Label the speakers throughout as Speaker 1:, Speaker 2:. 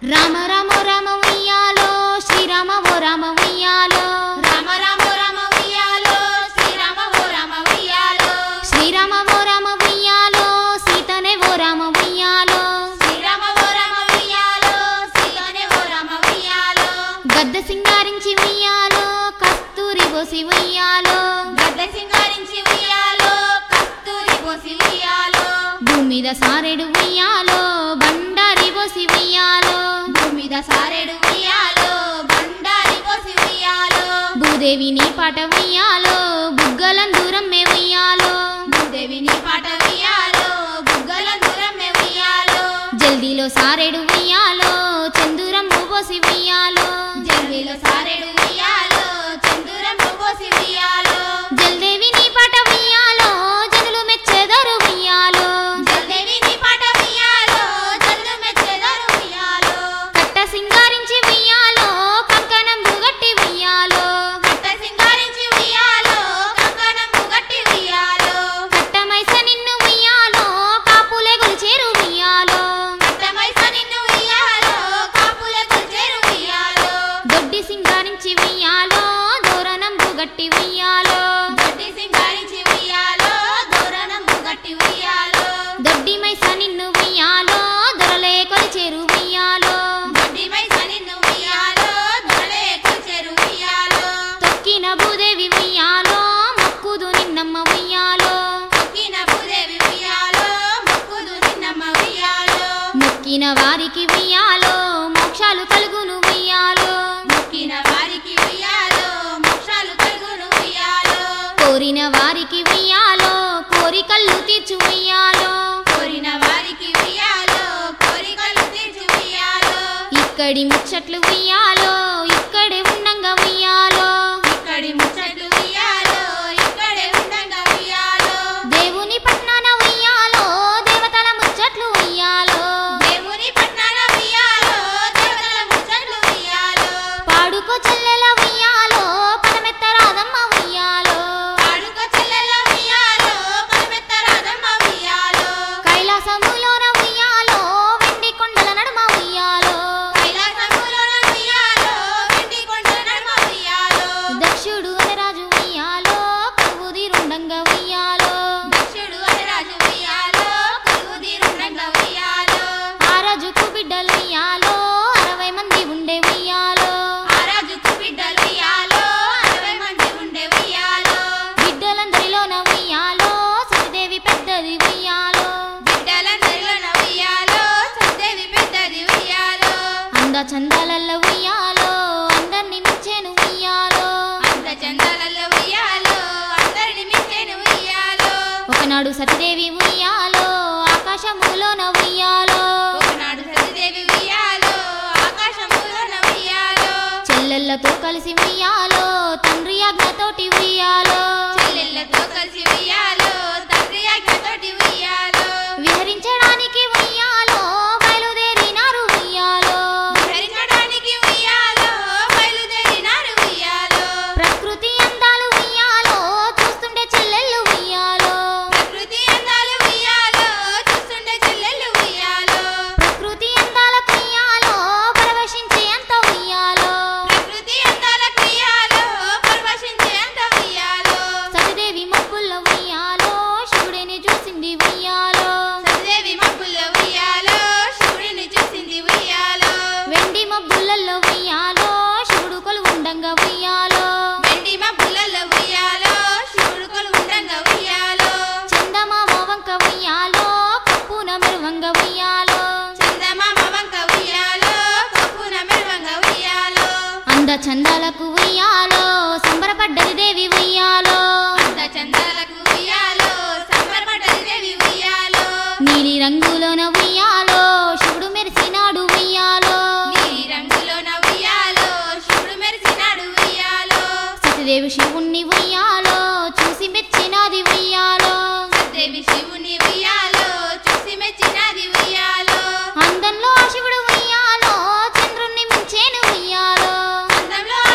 Speaker 1: రామ రామ రామ ఉయ్యాలో శ్రీరామ ఓ రామ ఉయ్యాలో
Speaker 2: రామ రామ రామ ఉయ్యాలో శ్రీరామ ఓ రామ ఉయ్యాలో
Speaker 1: శ్రీరామ ఓ రామ ఉయ్యాలో సీతనే ఓ రామ ఉయ్యాలో
Speaker 2: శ్రీరామ ఓ రామ ఉయ్యాలో సీతనే ఓ రామ ఉయ్యాలో
Speaker 1: గద్ద సింగారించి ఉయ్యాలో కస్తూరి బోసి ఉయ్యాలో
Speaker 2: గద్ద సింగారించి ఉయ్యాలో కస్తూరి పోసి ఉయ్యాలో
Speaker 1: భూమి మీద సారెడు ఉయ్యాలో బండారి బోసి ఉయ్యాలో
Speaker 2: భూమి మీద సారెడు ఉయ్యాలో బండారి పోసి ఉయ్యాలో
Speaker 1: భూదేవి నీ పాట ఉయ్యాలో బుగ్గలం దూరం మే ఉయ్యాలో
Speaker 2: భూదేవి నీ పాట ఉయ్యాలో బుగ్గల దూరం మే ఉయ్యాలో
Speaker 1: జల్దీలో సారెడు ఉయ్యాలో చందూరం బోసి ఉయ్యాలో
Speaker 2: జల్దీలో సారెడు ఉయ్యాలో చందూరం పోసి ఉయ్యాలో
Speaker 1: జల్దేవి నీ పాట ఉయ్యాలో జనులు మెచ్చెదరు ఉయ్యాలో
Speaker 2: జల్దేవి నీ పాట ఉయ్యాలో జల్లు మెచ్చెదరు ఉయ్యాలో
Speaker 1: కట్ట సింగారించి ఉయ్యాలో కంకణం బుగట్టి ఉయ్యాలో
Speaker 2: కట్ట సింగారించి ఉయ్యాలో కంకణం గట్టి ఉయ్యాలో
Speaker 1: కట్ట మైస నిన్ను ఉయ్యాలో కాపులే గొలిచేరు ఉయ్యాలో
Speaker 2: కట్టమైస నిన్ను ఉయ్యాలో కాపుల కొల్చేరు ఉయ్యాలో
Speaker 1: దొడ్డి సింగారించి ఉయ్యాలో దూరణం బుగట్టి ఉయ్యాలో
Speaker 2: దొడ్డి సింగారించి ఉయ్యాలో దూరణం గట్టి ఉయ్యాలో
Speaker 1: దొడ్డి మైస నిన్ను ఉయ్యాలో దొరలే కొలిచేరు ఉయ్యాలో
Speaker 2: దొడ్డి మైస నిన్ను ఉయ్యాలో దొరలే కొల్చేరు ఉయ్యాలో
Speaker 1: తొక్కిన భూదేవి ఉయ్యాలో మొక్కుదు నిన్నమ్మ ఉయ్యాలో
Speaker 2: మొక్కిన భూదేవి ఉయ్యాలో మొక్కుదు నిన్నమ్మ ఉయ్యాలో
Speaker 1: మొక్కిన వారికి ఉయ్యాలో మోక్షాలు కలుగును ఉయ్యాలో
Speaker 2: మొక్కిన వారికి ఉయ్యాలో మోక్షాలు కలుగును ఉయ్యాలో
Speaker 1: కోరిన వారికి ఉయ్యాలో కోరికలు తీర్చు ఉయ్యాలో
Speaker 2: కోరిన వారికి ఉయ్యాలో కోరికలు తీర్చు ఉయ్యాలో
Speaker 1: ఇక్కడి ముచ్చట్లు ఉయ్యాలో ఇక్కడే ఉండంగా ఉయ్యాలో
Speaker 2: ఇక్కడి ముచ్చట్లు ఉయ్యాలో ఇక్కడే ఉండంగా ఉయ్యాలో
Speaker 1: దేవుని పట్నాన ఉయ్యాలో దేవతల ముచ్చట్లు ఉయ్యాలో
Speaker 2: దేవుని పట్నాల ఉయ్యాలో దేవతల ముచ్చట్లు ఉయ్యాలో
Speaker 1: పాడుకో చెల్లెల ఉయ్యాలో పదమెత్త రాదమ్మ ఉయ్యాలో
Speaker 2: పాడుక చెల్లెల ఉయ్యాలో పరమెత్త రాధమ్మ ఉయ్యాలో
Speaker 1: కైలాసములోన ఉయ్యాలో వెండి కొండల నడుమ ఉయ్యాలో
Speaker 2: కైలాసములోన ఉయ్యాలో వెండి కొండల నడుమ ఉయ్యాలో
Speaker 1: దక్షుడు అనే రాజు ఉయ్యాలో కవుదిరుండంగా ఉయ్యాలో
Speaker 2: దక్షుడు అని రాజు ఉయ్యాలో కలుగుదీరుండంగా ఉయ్యాలో
Speaker 1: ఆ రాజుకు బిడ్డలు ఉయ్యాలో అరవై మంది ఉండే ఉయ్యాలో
Speaker 2: ఆ రాజుకు బిడ్డలు ఉయ్యాలో అరవై మంది ఉండే ఉయ్యాలో
Speaker 1: బిడ్డలందరిలోన ఉయ్యాలో సతీదేవి పెద్దది ఉయ్యాలో
Speaker 2: బిడ్డలందరిలోన ఉయ్యాలో సత్యదేవి పెద్దది ఉయ్యాలో
Speaker 1: అంద చందాలల్ల ఉయ్యాలో అందరిని మించెను ఉయ్యాలో
Speaker 2: అంత చందాలలో ఉయ్యాలో అందరిని మించెను ఉయ్యాలో
Speaker 1: ఒకనాడు సతీదేవి ఉయ్యాలో ఆకాశములోన ఉయ్యాలో
Speaker 2: ఒకనాడు సతీదేవి ఉయ్యాలో ఆకాశములోన ఉయ్యాలో
Speaker 1: చెల్లెళ్ళతో కలిసి ఉయ్యాలో తండ్రి ఆజ్ఞతోటి ఉయ్యాలో
Speaker 2: చెల్లెళ్ళతో కలిసి ఉయ్యాలో తండ్రి ఆజ్ఞతోటి ఉయ్యాలో
Speaker 1: విహరించడానికి ఉయ్యాలో బయలుదేరినారు ఉయ్యాలో
Speaker 2: ధరించడానికి ఉయ్యాలో బయలుదేరినారు ఉయ్యాలో
Speaker 1: ప్రకృతి అందాలు ఉయ్యాలో చూస్తుంటే చెల్లెళ్ళు ఉయ్యాలో
Speaker 2: ప్రకృతి అందాలు ఉయ్యాలో చూస్తుండే చెల్లెళ్ళు ఉయ్యాలో
Speaker 1: ప్రకృతి అందాలకు ఉయ్యాలో పరవశించే అంత ఉయ్యాలో
Speaker 2: ప్రకృతి అందాలకు ఉయ్యాలో పరవశించే అంత ఉయ్యాలో
Speaker 1: సతిదేవి మబ్బుల్లో ఉయ్యాలో శివుడిని చూసింది ఉయ్యాలో
Speaker 2: సతిదేవి మబ్బుల్లో ఉయ్యాలో శివుడిని చూసింది ఉయ్యాలో
Speaker 1: వెండి మబ్బులలో ఉయ్యాలో శివుడు కొలువుండంగా ఉయ్యాలో
Speaker 2: వెండి మబ్బులలో ఉయ్యాలో శివుడు కొలువుండంగా ఉయ్యాలో
Speaker 1: చందమామ వంక ఉయ్యాలో కప్పున మెరువంగ ఉయ్యాలో
Speaker 2: చందమామ వంక ఉయ్యాలో కప్పున మెరువంగా ఉయ్యాలో
Speaker 1: అంద చందాలకు ఉయ్యాలో సంబరపడ్డది దేవి ఉయ్యాలో
Speaker 2: అంత చందాలకు ఉయ్యాలో సంబరపడ్డది దేవి ఉయ్యాలో
Speaker 1: నీలి రంగులోన ఉయ్యాలో శివుడు మెరిసినాడు ఉయ్యాలో
Speaker 2: నీలి రంగులోన ఉయ్యాలో శివుడు మెరిసినాడు ఉయ్యాలో
Speaker 1: సతీదేవి శివుణ్ణి ఉయ్యాలో చూసి మెచ్చినాది ఉయ్యాలో
Speaker 2: సత్యదేవి శివుని ఉయ్యాలో చూసి మెచ్చినది ఉయ్యాలో
Speaker 1: అందంలో ఆ శివుడు ఉయ్యాలో చంద్రుణ్ణి మించేను ఉయ్యాలో
Speaker 2: అందంలో ఆ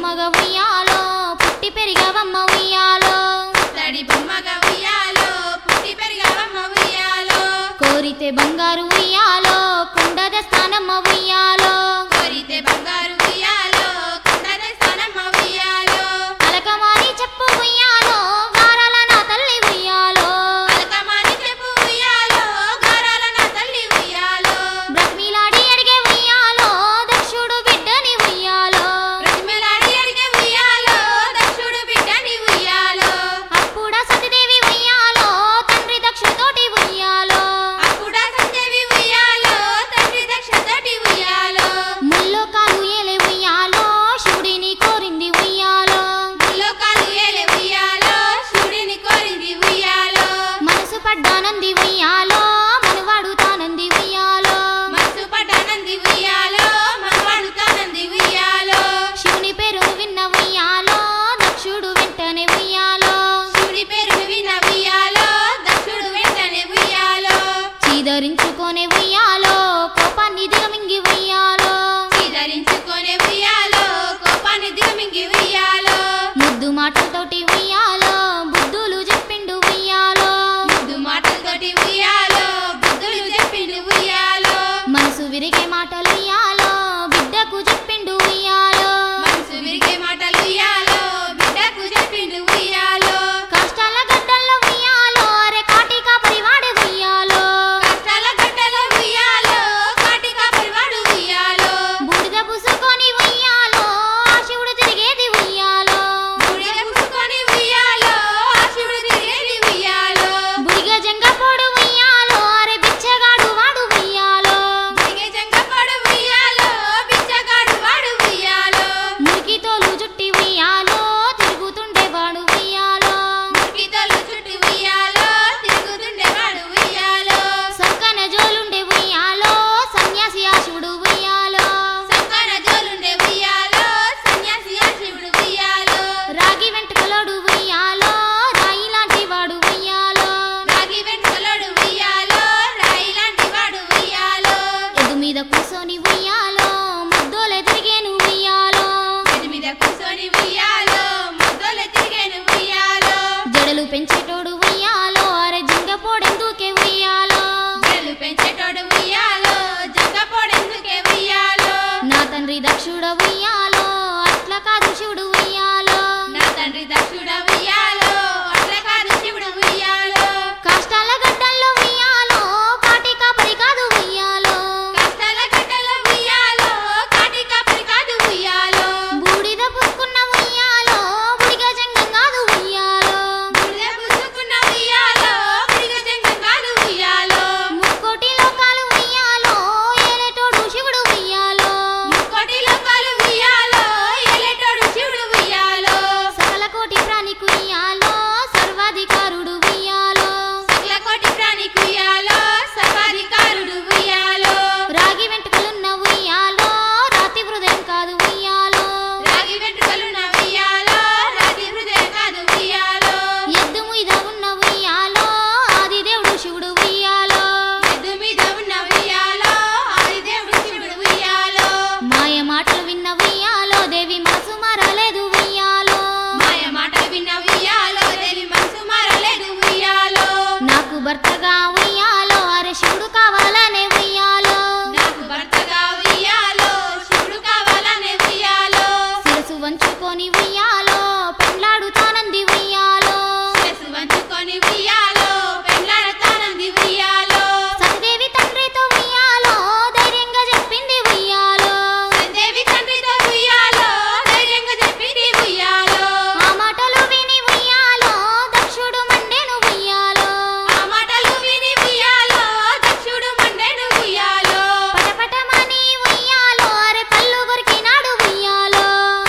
Speaker 1: బొమ్మగా ఉయ్యాలో పుట్టి పెరిగవమ్మ ఉయ్యాలో
Speaker 2: తడి బొమ్మగా ఉయ్యాలో పుట్టి పెరిగావమ్మ ఉయ్యాలో
Speaker 1: కోరితే బంగారు ఉయ్యాలో కుండద స్థానమ్మ ఉయ్యాలో
Speaker 2: కోరితే బంగారు ఉయ్యాలో కుండద స్థానమ్మ ఉయ్యాలో
Speaker 1: అలకమారి చెప్పు ఉయ్యాలో గారాల నా తల్లి ఉయ్యాలో
Speaker 2: అలకమాని చెప్పు ఉయ్యాలో గారాల నా తల్లి ఉయ్యాలో
Speaker 1: బ్రహ్మిలాడి అడిగే ఉయ్యాలో దక్షుడు బిడ్డని ఉయ్యాలో
Speaker 2: బ్రతిమలాడి అడిగే ఉయ్యాలో దక్షుడు బిడ్డని ఉయ్యాలో
Speaker 1: అప్పుడా సతిదేవి ఉయ్యాలో తండ్రి దక్షతోటి ఉయ్యాలో
Speaker 2: అప్పుడా సంజవి ఉయ్యాలో తండ్రి దక్షతోటి ఉయ్యాలో
Speaker 1: ముల్లోకాలు ఏలే ఉయ్యాలో శివుడిని కోరింది ఉయ్యాలో
Speaker 2: ముల్లోకాలు ఏలే ఉయ్యాలో శివుడిని కోరింది ఉయ్యాలో
Speaker 1: మనసు పడ్డానంది ఉయ్యాలో మనవాడు తానంది ఉయ్యాలో
Speaker 2: మనసు పడ్డానంది ఉయ్యాలో మనవాడు తానంది ఉయ్యాలో
Speaker 1: శివుని పేరు విన్న ఉయ్యాలో దక్షుడు వెంటనే ఉయ్యాలో
Speaker 2: శివుడి పేరును విన్న ఉయ్యాలో దక్షుడు వెంటనే ఉయ్యాలో
Speaker 1: చీదరించుకొనే ఉయ్యాలో కోపాన్ని దిగమింగి ఉయ్యాలో
Speaker 2: చీదరించుకొనే ఉయ్యాలో కోపాన్ని దిగమింగి ఉయ్యాలో
Speaker 1: ముద్దు మాటలతోటి ఉయ్యాలో బుద్ధులు చెప్పిండు ఉయ్యాలో
Speaker 2: ముద్దు మాటలతోటి ఉయ్యాలో బుద్ధుడు చెప్పిండు ఉయ్యాలో
Speaker 1: మనసు విరిగే మాటలు ఉయ్యాలో బిడ్డకు చెప్పిండు ఉయ్యాలో
Speaker 2: మనసు విరిగే మాటలు ఉయ్యాలో బిడ్డకు చెప్పిండు ఉయ్యాలో
Speaker 1: కష్టాల గడ్డల్లో ఉయ్యాలో అరే కాటి కాపరివాడే ఉయ్యాలో
Speaker 2: కష్టాల గడ్డలో ఉయ్యాలో కాటికా పరివాడు ఉయ్యాలో
Speaker 1: బూడిద పూసుకొని ఉయ్యాలో ఆ శివుడు తిరిగేది ఉయ్యాలో
Speaker 2: బూడిద పూసుకొని ఉయ్యాలో ఆ శివుడు తిరిగేది ఉయ్యాలో
Speaker 1: బుడిగ జంగపోడు ఉయ్యాలో అరే బిచ్చగాడు వాడు ఉయ్యాలో
Speaker 2: బుడిగ జంగపాడు ఉయ్యాలో బిచ్చగాడు వాడు ఉయ్యాలో
Speaker 1: మురికి తోలు జుట్టి ఉయ్యాలో తిరుగుతుండేవాడు ఉయ్యాలో
Speaker 2: మురికితోలు చుట్టి ఉయ్యాలో తిరుగుతుండేవాడు ఉయ్యాలో
Speaker 1: సంకన జోలుండే ఉయ్యాలో సన్యాసి ఆ శివుడు ఉయ్యాలో
Speaker 2: సంకన జోలుండే ఉయ్యాలో సన్యాసి ఆ శివుడు ఉయ్యాలో
Speaker 1: రాగి వెంట్రుకలోడు ఉయ్యాలో రాయి లాంటి వాడు ఉయ్యాలో
Speaker 2: రాగి వెంట్రుకలోడు ఉయ్యాలో రాయి లాంటి వాడు ఉయ్యాలో
Speaker 1: ఎదు మీద కూసోని ఉయ్యాలో ముద్దోలే తిరిగేను ఉయ్యాలో
Speaker 2: గది మీద కూర్చొని ఉయ్యాలో ముద్దలు తిరిగేను ఉయ్యాలో
Speaker 1: జడలు పెంచేటోడు ఉయ్యాలో అరే జింగపోడెందుకే ఉయ్యాలో
Speaker 2: జల్లు పెంచేటోడు ఉయ్యాలో జంగపోడెందుకే ఉయ్యాలో
Speaker 1: నా తండ్రి దక్షుడ ఉయ్యాలో అట్ల కాదు శివుడు ఉయ్యాలో
Speaker 2: నా తండ్రి దక్షుడ ఉయ్యాలో అట్ల కాదు శివుడు ఉయ్యాలో
Speaker 1: కష్టాల గడ్డల్లో ఉయ్యాలో కాటి కాపరి కాదు ఉయ్యాలో
Speaker 2: కష్టాల గడ్డలో ఉయ్యాలో కాటి కాపరి కాదు ఉయ్యాలో
Speaker 1: బూడిద పుసుకున్న ఉయ్యాలో బుడిగ జంగం కాదు ఉయ్యాలో
Speaker 2: బుడిద పుచ్చుకున్న ఉయ్యాలో బుడిగ జంగం కాదు ఉయ్యాలో
Speaker 1: ముక్కోటి లోకాలు ఉయ్యాలో ఏలేటోడు శివుడు ఉయ్యాలో
Speaker 2: ముక్కోటి లోకాలు ఉయ్యాలో ఏలేటోడు శివుడు ఉయ్యాలో
Speaker 1: సకల కోటి ప్రాణికు ఉయ్యాలో సర్వాధికారుడు ఉయ్యాలో
Speaker 2: సకల కోటి ప్రాణి ఉయ్యాలో సర్వాధికారుడు ఉయ్యాలో
Speaker 1: రాగి వెంట్రుకలున్న ఉయ్యాలో రాతి హృదయం కాదు ఉయ్యాలో
Speaker 2: రాగి వెంట్రుకలున్న ఉయ్యాలో రాతి హృదయం కాదు ఉయ్యాలో
Speaker 1: ఎద్దు మీద ఉన్న ఉయ్యాలో ఆది దేవుడు శివుడు ఉయ్యాలో
Speaker 2: ఎద్దు మీద ఉన్న ఉయ్యాలో ఆది దేవుడు శివుడు ఉయ్యాలో
Speaker 1: మాయ మాటలు విన్న ఉయ్యాలో దేవి మనసు మారలేదు ఉయ్యాలో
Speaker 2: మాయ మాటలు విన్న ఉయ్యాలో దేవి మనసు మారలేదు ఉయ్యాలో
Speaker 1: నాకు భర్తగా ఉయ్యాలో అరే శివుడు కావాలనే ఉయ్యాలో
Speaker 2: నాకు భర్తగా ఉయ్యాలో శివుడు కావాలనే ఉయ్యాలో
Speaker 1: శిరసు వంచుకొని ఉయ్యాలో పెండ్లాడుతానంది ఉయ్యాలో
Speaker 2: శిరసు వంచుకొని ఉయ్యాలో పెళ్ళాడతానంది ఉయ్యాలో
Speaker 1: సతీదేవి తండ్రితో ఉయ్యాలో ధైర్యంగా చెప్పింది ఉయ్యాలో
Speaker 2: దేవి తండ్రితో ఉయ్యాలో ధైర్యంగా చెప్పింది ఉయ్యాలో
Speaker 1: ఆ మాటలు విని ఉయ్యాలో దక్షుడు మండెను ఉయ్యాలో
Speaker 2: ఆ మాటలు విని ఉయ్యాలో దక్షుడు మండెను ఉయ్యాలో
Speaker 1: పటపటమని ఉయ్యాలో అరే పళ్ళు కొరికినాడు ఉయ్యాలో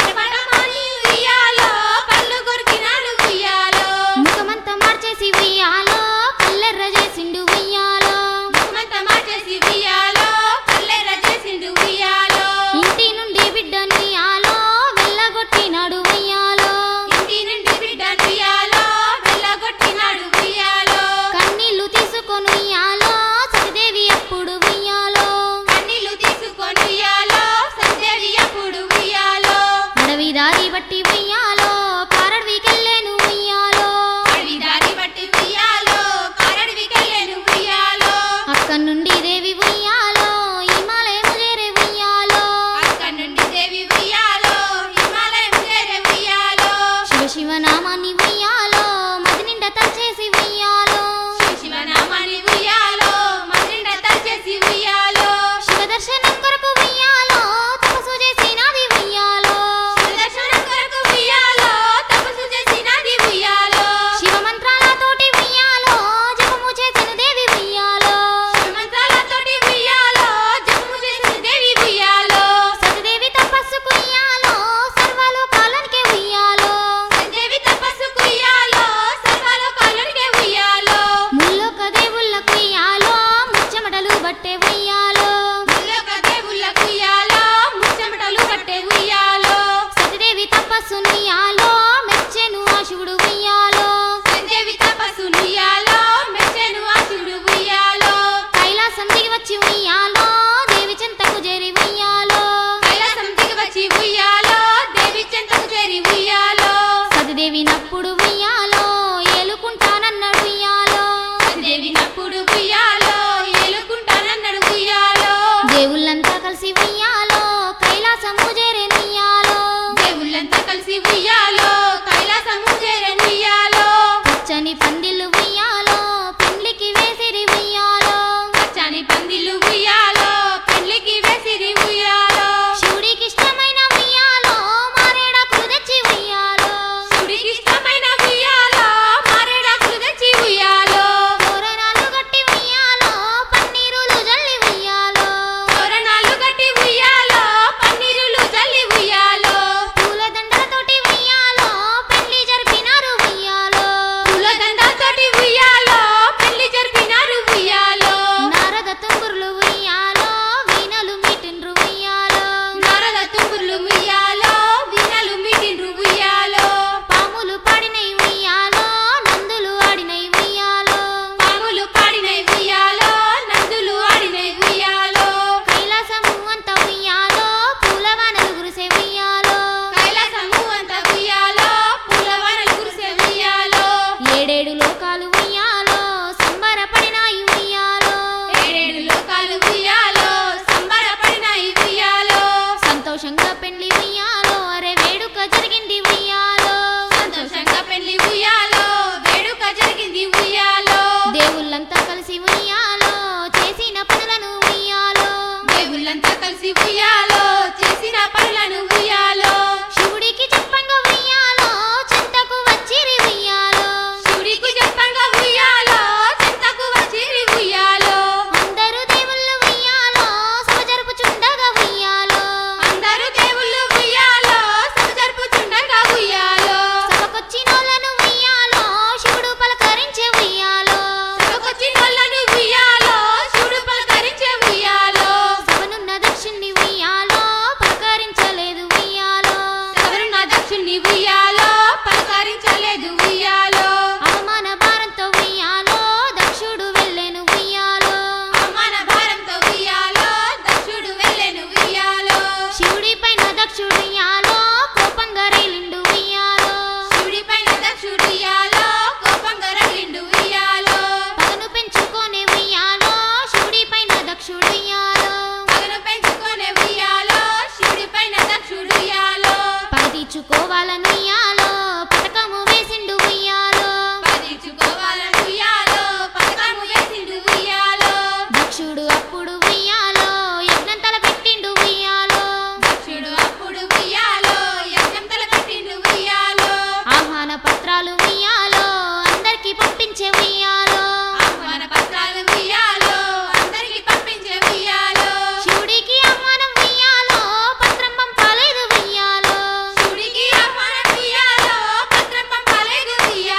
Speaker 2: పటమాని ఉయ్యాలో పళ్ళు కొరికినాడు ఉయ్యాలో
Speaker 1: ముఖమంతా మార్చేసి ఉయ్యాలో బట్టి ఉయ్యాలో కారడవికెళ్ళేను ఉయ్యాలో
Speaker 2: అడవి దారి బట్టి ఉయ్యాలో కారడవికెళ్ళెను ఉయ్యాలో
Speaker 1: అక్కడి నుండి దేవి ఉయ్యాలో హిమాలయము చేరే ఉయ్యాలో
Speaker 2: అక్కడి నుండి దేవి ఉయ్యాలో హిమాలయం చేరే ఉయ్యాలో
Speaker 1: శివ శివ నామాన్ని ఉయ్యాలో మది నిండా తలచేసి ఉయ్యాలో
Speaker 2: శివ శివనామాని ఉయ్యాలో మదిండ తలచేసి ఉయ్యాలో
Speaker 1: శివ దర్శనం కొరకు ఉయ్యాలో తపస్సు చేసినది ఉయ్యాలో
Speaker 2: దర్శనం కొరకు ఉయ్యాలో తపస్సు చేసినది ఉయ్యాలో
Speaker 1: శివ మంత్రాలతోటి ఉయ్యాలో జపము చేసిన దేవి ఉయ్యాలో
Speaker 2: మంత్రాలతోటి ఉయ్యాలో జపము చేసిన దేవి ఉయ్యాలో
Speaker 1: సతదేవి తపస్సుకు ఉయ్యాలో సర్వలోకాలనికి ఉయ్యాలో
Speaker 2: దేవి తపస్సుకు ఉయ్యాలో సర్వలోకాలనికే ఉయ్యాలో
Speaker 1: ముల్లోక దేవుళ్ళకు ఉయ్యాలో ముచ్చమటలు బట్టే ఉయ్యాలో
Speaker 2: ముల్లొక దేవుళ్ళకు ఉయ్యాలో ముచ్చమటలు పట్టే ఉయ్యాలో
Speaker 1: సతదేవి తపస్సును ఉయ్యాలో మెచ్చెను ఆ శివుడు ఉయ్యాలో
Speaker 2: దేవి తపస్సు ఉయ్యాలో మెచ్చెను ఆ శివుడు ఉయ్యాలో
Speaker 1: కైలాసం దిగి వచ్చి ఉయ్యాలో దేవి చెంతకు చేరి ఉయ్యాలో
Speaker 2: కైలాసం దిగి వచ్చి ఉయ్యాలో దేవి చెంతకు చేరి ఉయ్యాలో
Speaker 1: సతదేవి నప్పుడు ఉయ్యాలో ఏలుకుంటానన్నాడు ఉయ్యాలో
Speaker 2: దేవి నప్పుడు ఉయ్యాలో ఏలుకుంటానన్నాడు ఉయ్యాలో
Speaker 1: దేవుళ్ళంతా కలిసి ఉయ్యాలో కైలాసము చేరేను ఉయ్యాలో
Speaker 2: దేవుళ్ళంతా కలిసి ఉయ్యాలో కైలాసము చేరని ఉయ్యాలో
Speaker 1: పచ్చని పందిళ్ళు ఉయ్యాలో పెండ్లికి వేసిరి ఉయ్యాలో
Speaker 2: పచ్చని పందిళ్ళు ఉయ్యాలో పెళ్లికి వేసిరి ఉయ్యాలో
Speaker 1: శివుడికి ఇష్టమైన ఉయ్యాలో మారేడాకులు తెచ్చి ఉయ్యాలో
Speaker 2: శివుడికి ఇష్టమైన ఉయ్యాలో మారేడాకులు తెచ్చి ఉయ్యాలో
Speaker 1: తోరణాలు గట్టి ఉయ్యాలో పన్నీరులు జల్లి ఉయ్యాలో
Speaker 2: తోరణాలు కట్టి ఉయ్యాలో పన్నీరులు జల్లి ఉయ్యాలో
Speaker 1: పూలదండలతోటి ఉయ్యాలో పెళ్లి జరిపినారు ఉయ్యాలో
Speaker 2: పూలదండలతోటి ఉయ్యాలో పెళ్లి జరిపినారు ఉయ్యాలో
Speaker 1: నారద తుంగురులు ఉయ్యాలో వీణలు మీటిండ్రు ఉయ్యాలో
Speaker 2: నారద తుంగుర్లు ఉయ్యాలో వీణలు మీటిండ్రు ఉయ్యాలో
Speaker 1: పాములు పాడినై ఉయ్యాలో నందులు ఆడినై ఉయ్యాలో
Speaker 2: పాములు పాడినై ఉయ్యాలో నందులు ఆడినై ఉయ్యాలో
Speaker 1: కైలాసము అంత ఉయ్యాలో పూలవానలు గురిసే ఉయ్యాలో
Speaker 2: కైలాసము అంత ఉయ్యాలో పూలవానలు కురిసే ఉయ్యాలో
Speaker 1: ఏడేడు లోకాలు ఉయ్యాలో సంబరపడినాయి ఉయ్యాలో
Speaker 2: ఏడేడు లోకాలు ఉయ్యాలో సంబరపడినాయి ఉయ్యాలో
Speaker 1: సంతోషంగా పెళ్లి ఉయ్యాలో అరే వేడుక జరిగింది ఉయ్యాలో
Speaker 2: సంతోషంగా పెళ్లి ఉయ్యాలో వేడుక జరిగింది ఉయ్యాలో
Speaker 1: దేవుళ్ళంతా కలిసి ఉయ్యాలో చేసిన పనులను ఉయ్యాలో
Speaker 2: దేవుళ్ళంతా కలిసి ఉయ్యాలో చేసిన పనులను ఉయ్యాలో
Speaker 1: శివుడికి చెప్పంగా ఉయ్యాలో చింతకు వచ్చిరి ఉయ్యాలో
Speaker 2: శివుడికి చెప్పంగా ఉయ్యాలో చింతకు వచ్చిరి ఉయ్యాలో
Speaker 1: అందరూ దేవుళ్ళు ఉయ్యాలో సభ జరుపుచుండగా ఉయ్యాలో
Speaker 2: అందరూ దేవుళ్ళు ఉయ్యాలో సభ జరుపుచుండగా ఉయ్యాలో
Speaker 1: సభకొచ్చినోళ్ళను ఉయ్యాలో శివుడు పలకరించే ఉయ్యాలో
Speaker 2: సభకొచ్చినోళ్ళను ఉయ్యాలో శివుడు పలకరించే ఉయ్యాలో
Speaker 1: సభనున్న దక్షిణ్ణి ఉయ్యాలో పలకరించలేదు ఉయ్యాలో
Speaker 2: ఎవరున్న దక్షుణ్ణి ఉయ్యాలో పలకరించలేదు ఉయ్యాలో
Speaker 1: అవమాన భారంతో ఉయ్యాలో దక్షుడు వెళ్ళెను ఉయ్యాలో
Speaker 2: అవమాన భారంతో ఉయ్యాలో దక్షుడు వెళ్ళెను ఉయ్యాలో
Speaker 1: శివుడి పైన దక్షుడు ఉయ్యాలో కోపంగా రైలిండు ఉయ్యాలో
Speaker 2: శివుడి పైన దక్షుడు ఉయ్యాలో కోపంగా రగిలిండు ఉయ్యాలో
Speaker 1: పగను పెంచుకోనే ఉయ్యాలో శివుడి పైన దక్షుడు ఉయ్యాలో
Speaker 2: పగను పెంచుకొనే ఉయ్యాలో శివుడి పైన దక్షుడు ఉయ్యాలో
Speaker 1: పగ తీర్చుకోవాలను ఉయ్యాలో పథకము వేసిండు ఉయ్యాలో
Speaker 2: పదించుకోవాలని ఉయ్యాలో పథకము వేసిండు ఉయ్యాలో
Speaker 1: దక్షుడు అప్పుడు ఉయ్యాలో యజ్ఞం తల పెట్టిండు ఉయ్యాలో
Speaker 2: దక్షుడు అప్పుడు ఉయ్యాలో యజ్ఞం తలపెట్టిండు ఉయ్యాలో
Speaker 1: ఆహ్వాన పత్రాలు ఉయ్యాలో అందరికి పంపించే ఉయ్యాలో
Speaker 2: ఆహ్వాన పత్రాలు ఉయ్యాలో అందరికి పంపించే ఉయ్యాలో
Speaker 1: శివుడికి ఆహ్వానం ఉయ్యాలో పత్రం పంపాలేదు ఉయ్యాలో
Speaker 2: శివుడికి ఆహ్వానం ఉయ్యాలో పత్రం పంపలేదు ఉయ్యాలో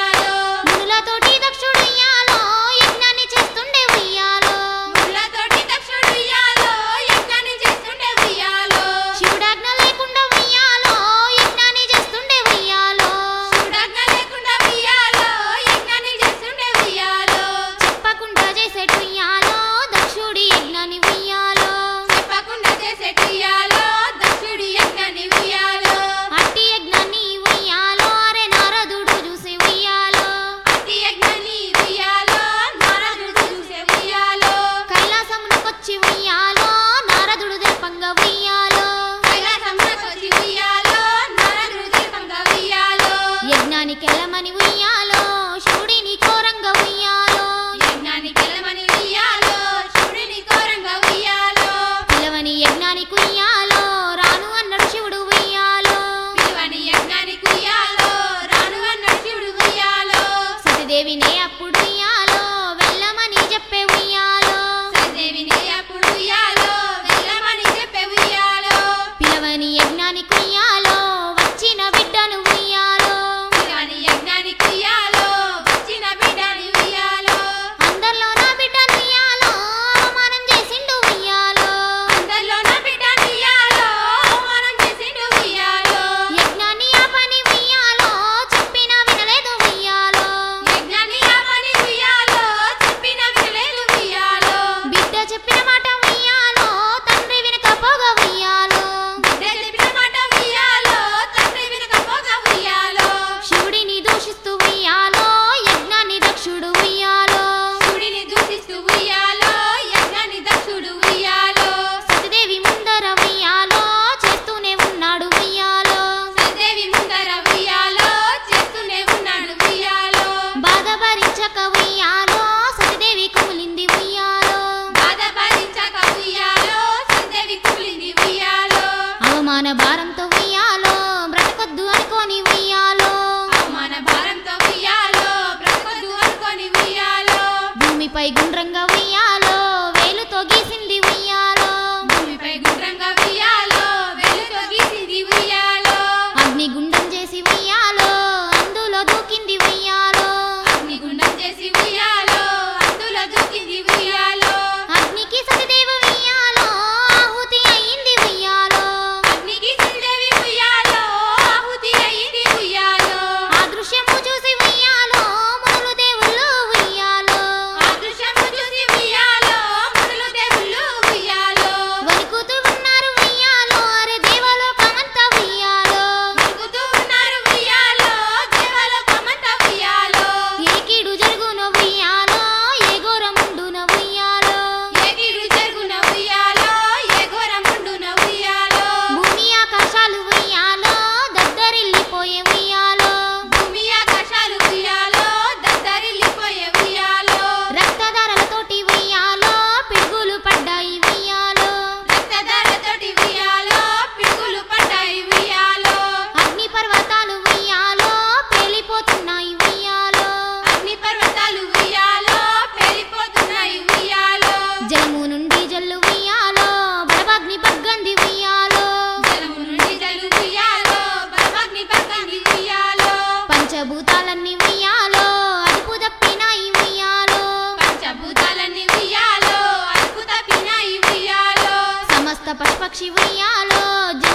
Speaker 1: యజ్ఞానికెళ్ళమని ఉయ్యాలో శివుడిని కోరంగా ఉయ్యాలో
Speaker 2: యజ్ఞానికి వెళ్ళమని ఉయ్యాలో శివుడిని ఘోరంగా ఉయ్యాలో
Speaker 1: పిలవని యజ్ఞానికి ఉయ్యాలో రాను అన్నాడు శివుడు ఉయ్యాలో
Speaker 2: పిలువని యజ్ఞానికి ఉయ్యాలో రాను అన్నాడు శివుడు ఉయ్యాలో
Speaker 1: సతిదేవినే అప్పుడు ఉయ్యాలో వెళ్ళమని చెప్పే ఉయ్యాలో
Speaker 2: సదేవిని అప్పుడు ఉయ్యాలో వెళ్ళమని చెప్పే ఉయ్యాలో
Speaker 1: పిలవని యజ్ఞానికి ఉయ్యాలో వచ్చిన బిడ్డను ఉయ్యాలో
Speaker 2: పిలువని యజ్ఞానికి ఉయ్యాలో వచ్చిన బిడ్డని ఉయ్యాలో
Speaker 1: అందరిలో నా బిడ్డను ఉయ్యాలో అవమానం చేసిండు ఉయ్యాలో
Speaker 2: అందరిలో నా బిడ్డని ఉయ్యాలో అవమానం చేసిండు ఉయ్యాలో
Speaker 1: యజ్ఞాన్ని ఆ పని ఉయ్యాలో చెప్పినా వినలేదు ఉయ్యాలో
Speaker 2: యజ్ఞాన్ని ఆపని ఉయ్యాలో చెప్పిన వినలేదు ఉయ్యాలో
Speaker 1: బిడ్డ చెప్పిన మాట ఉయ్యాలో తండ్రి వినకపోగా ఉయ్యాలో
Speaker 2: బిడ్డ చెప్పిన మాట ఉయ్యాలో తండ్రి వినకపోగా ఉయ్యాలో
Speaker 1: శివుడిని దూషిస్తూ ఉయ్యాలో యజ్ఞాన్ని దక్షుడు ఉయ్యాలో
Speaker 2: శివుడిని దూషిస్తూ ఉయ్యాలో యజ్ఞాన్ని దక్షుడు ఉయ్యాలో
Speaker 1: సతిదేవి ముందర ఉయ్యాలో చేస్తూనే ఉన్నాడు ఉయ్యాలో
Speaker 2: సదేవి ముందర ఉయ్యాలో చేస్తూనే ఉన్నాడు ఉయ్యాలో
Speaker 1: బాధ భరించక ఉయ్యాలో సతిదేవి కుమిలింది ఉయ్యాలో
Speaker 2: బాధ భరించక ఉయ్యాలో సదేవి కూలింది ఉయ్యాలో
Speaker 1: అవమాన భారంతో ఉయ్యాలో బ్రతకొద్దు అనుకోని ఉయ్యాలో
Speaker 2: అవమాన భారంతో ఉయ్యాలో బ్రతకొద్దు అనుకొని ఉయ్యాలో
Speaker 1: భూమిపై గుండ్రంగా ఉయ్యాలో వేలుతో గీసింది ఉయ్యాలో
Speaker 2: భూమిపై గుండ్రంగా ఉయ్యాలో వెలుతో గీసింది ఉయ్యాలో
Speaker 1: అగ్నిగుండం చేసి ఉయ్యాలో అందులో దూకింది ఉయ్యాలో
Speaker 2: అగ్నిగుండం చేసి ఉయ్యాలో అందులో దూకింది ఉయ్యాలో
Speaker 1: అగ్నికి సతిదేవి ఉయ్యాలో ఆహుతి అయింది ఉయ్యాలో
Speaker 2: అగ్నికి సతిదేవి ఉయ్యాలో ఆహుతి అయింది ఉయ్యాలో
Speaker 1: ఆ దృశ్యము చూసి ఉయ్యాలో మునులు దేవుళ్ళు ఉయ్యాలో
Speaker 2: ఆ దృశ్యము చూసి ఉయ్యాలో మునులు దేవుళ్ళు ఉయ్యాలో
Speaker 1: వణుకుతూ ఉన్నారు ఉయ్యాలో అరే దేవలోకమంతా ఉయ్యాలో
Speaker 2: వణుకుతూ ఉన్నారు ఉయ్యాలో దేవలోకమంతా ఉయ్యాలో
Speaker 1: ఏ కీడు జరుగునో ఉయ్యాలో ఏ ఘోరముండునో ఉయ్యాలో
Speaker 2: ఏ కీడు జరుగున ఉయ్యాలో ఏ ఘోరముండున ఉయ్యాలో
Speaker 1: భూమి ఆకాశాలు ఉయ్యాలో దద్దరిల్లిపోయే ఉయ్యాలో
Speaker 2: భూమి ఆకాశాలు ఉయ్యాలో దద్దరిల్లిపోయే ఉయ్యాలో
Speaker 1: రక్తధారలతోటి ఉయ్యాలో పిడుగులు పడ్డాయి ఉయ్యాలో
Speaker 2: రక్తధారతోటి ఉయ్యాలో పిడుగులు పడ్డాయి ఉయ్యాలో
Speaker 1: అగ్ని పర్వతాలు ఉయ్యాలో పేలిపోతున్నాయి ఉయ్యాలో
Speaker 2: అగ్ని పర్వతాలు ఉయ్యాలో పేలిపోతున్నాయి ఉయ్యాలో
Speaker 1: జలము నుండి జల్లు ఉయ్యాలో బలవాగ్ని పగ్గంది ఉయ్యాలో
Speaker 2: జలము నుండి జలు ఉయ్యాలో బలమగ్ని పక్కని ఉయ్యాలో
Speaker 1: పంచభూతాలన్నీ ఉయ్యాలో అదుపు తప్పినాయి ఉయ్యాలో
Speaker 2: పంచభూతాలన్నీ ఉయ్యాలో అదుపు తప్పినాయి ఉయ్యాలో
Speaker 1: సమస్త పశుపక్షి ఉయ్యాలో